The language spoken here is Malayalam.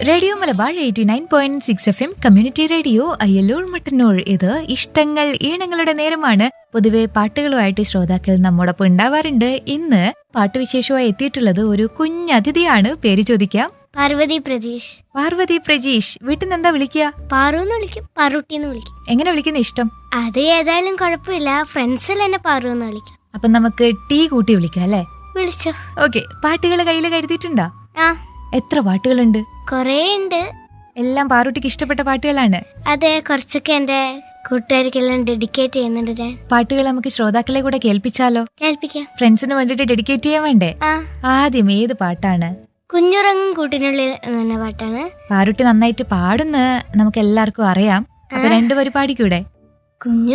radio Malabar eighty nine point six F M community radio Ayyallur Mattannur ഇത് ഇഷ്ടങ്ങൾ ഈണങ്ങളുടെ നേരമാണ് പൊതുവെ പാട്ടുകളുമായിട്ട് ശ്രോതാക്കൾ നമ്മോടൊപ്പം ഉണ്ടാവാറുണ്ട് ഇന്ന് പാട്ടുവിശേഷമായി എത്തിയിട്ടുള്ളത് ഒരു കുഞ്ഞതിഥിയാണ് പേര് ചോദിക്കാം പാർവതി പ്രതീഷ് പാർവതി പ്രജീഷ് വീട്ടിൽ നിന്ന് എന്താ വിളിക്കുക പാറു എന്ന് വിളിക്കും പാറൂട്ടി എന്ന് വിളിക്കും എങ്ങനെ വിളിക്കുന്ന ഇഷ്ടം അത് ഏതായാലും കുഴപ്പമില്ല ഫ്രണ്ട്സിൽ എന്നെ പാറു എന്ന് വിളിക്കും അപ്പൊ നമുക്ക് ടീ കൂട്ടി വിളിക്കാം അല്ലേ വിളിച്ചോ ഓക്കെ പാട്ടുകൾ കയ്യിൽ കരുതിയിട്ടുണ്ടോ ആ എത്ര പാട്ടുകളുണ്ട് കൊറേ ഉണ്ട് എല്ലാം പാറുട്ടിക്ക് ഇഷ്ടപ്പെട്ട പാട്ടുകളാണ് അതെ കുറച്ചൊക്കെ എന്റെ കൂട്ടുകാർക്കെല്ലാം ഡെഡിക്കേറ്റ് ചെയ്യുന്നുണ്ട് ഞാൻ പാട്ടുകൾ നമുക്ക് ശ്രോതാക്കളെ കൂടെ കേൾപ്പിച്ചാലോ കേൾപ്പിക്കാം ഫ്രണ്ട്സിന് വേണ്ടിട്ട് ഡെഡിക്കേറ്റ് ചെയ്യാൻ വേണ്ടേ ആ ആദ്യം ഏത് പാട്ടാണ് കുഞ്ഞുറങ്ങും കൂട്ടിനുള്ളിൽ എന്ന പാട്ടാണ് പാറുട്ടി നന്നായിട്ട് പാടുന്ന നമുക്ക് എല്ലാവർക്കും അറിയാം അപ്പൊ രണ്ടുപേര് പാടിക്കൂടെ കുഞ്ഞു